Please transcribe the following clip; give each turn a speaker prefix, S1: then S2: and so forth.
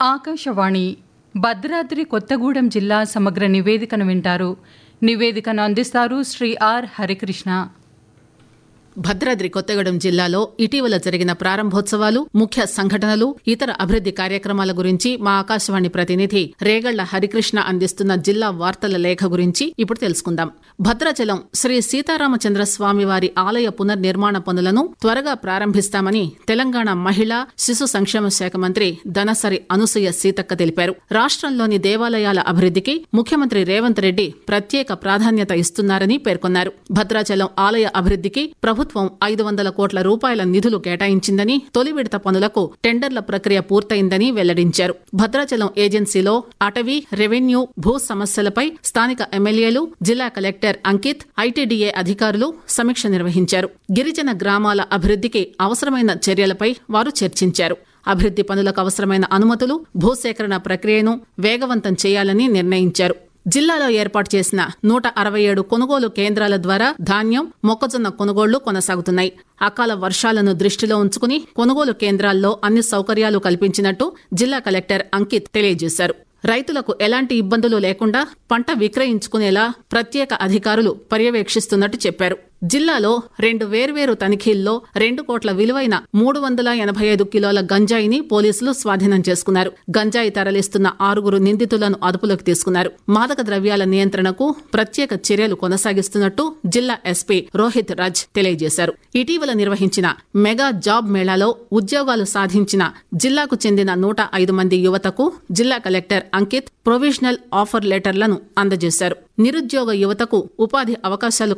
S1: ఆకాశవాణి భద్రాద్రి కొత్తగూడెం జిల్లా సమగ్ర నివేదికను వింటారు నివేదికను అందిస్తారు శ్రీ ఆర్ హరికృష్ణ
S2: భద్రాద్రి కొత్తగూడెం జిల్లాలో ఇటీవల జరిగిన ప్రారంభోత్సవాలు ముఖ్య సంఘటనలు ఇతర అభివృద్ది కార్యక్రమాల గురించి మా ఆకాశవాణి ప్రతినిధి రేగళ్ల హరికృష్ణ అందిస్తున్న జిల్లా వార్తల లేఖ గురించి ఇప్పుడు తెలుసుకుందాం భద్రాచలం శ్రీ సీతారామచంద్ర స్వామి వారి ఆలయ పునర్నిర్మాణ పనులను త్వరగా ప్రారంభిస్తామని తెలంగాణ మహిళా శిశు సంక్షేమ శాఖ మంత్రి దనసరి అనసూయ సీతక్క తెలిపారు రాష్ట్రంలోని దేవాలయాల అభివృద్దికి ముఖ్యమంత్రి రేవంత్ రెడ్డి ప్రత్యేక ప్రాధాన్యత ఇస్తున్నారని పేర్కొన్నారు భద్రాచలం ఆలయ అభివృద్దికి ప్రభుత్వం ఐదు వందల కోట్ల రూపాయల నిధులు కేటాయించిందని తొలి విడత పనులకు టెండర్ల ప్రక్రియ పూర్తయిందని వెల్లడించారు భద్రాచలం ఏజెన్సీలో అటవీ రెవెన్యూ భూ సమస్యలపై స్థానిక ఎమ్మెల్యేలు జిల్లా కలెక్టర్ అంకిత్ ఐటీడీఏ అధికారులు సమీక్ష నిర్వహించారు గిరిజన గ్రామాల అభివృద్దికి అవసరమైన చర్యలపై వారు చర్చించారు అభివృద్ది పనులకు అవసరమైన అనుమతులు భూసేకరణ ప్రక్రియను వేగవంతం చేయాలని నిర్ణయించారు జిల్లాలో ఏర్పాటు చేసిన నూట అరవై ఏడు కొనుగోలు కేంద్రాల ద్వారా ధాన్యం మొక్కజొన్న కొనుగోళ్లు కొనసాగుతున్నాయి అకాల వర్షాలను దృష్టిలో ఉంచుకుని కొనుగోలు కేంద్రాల్లో అన్ని సౌకర్యాలు కల్పించినట్టు జిల్లా కలెక్టర్ అంకిత్ తెలియజేశారు రైతులకు ఎలాంటి ఇబ్బందులు లేకుండా పంట విక్రయించుకునేలా ప్రత్యేక అధికారులు పర్యవేక్షిస్తున్నట్టు చెప్పారు జిల్లాలో రెండు వేర్వేరు తనిఖీల్లో రెండు కోట్ల విలువైన మూడు వందల ఎనభై ఐదు కిలోల గంజాయిని పోలీసులు స్వాధీనం చేసుకున్నారు గంజాయి తరలిస్తున్న ఆరుగురు నిందితులను అదుపులోకి తీసుకున్నారు మాదక ద్రవ్యాల నియంత్రణకు ప్రత్యేక చర్యలు కొనసాగిస్తున్నట్టు జిల్లా ఎస్పీ రోహిత్ రాజ్ తెలియజేశారు ఇటీవల నిర్వహించిన మెగా జాబ్ మేళాలో ఉద్యోగాలు సాధించిన జిల్లాకు చెందిన నూట ఐదు మంది యువతకు జిల్లా కలెక్టర్ అంకిత్ ప్రొవిజనల్ ఆఫర్ లెటర్లను అందజేశారు నిరుద్యోగ యువతకు ఉపాధి అవకాశాలు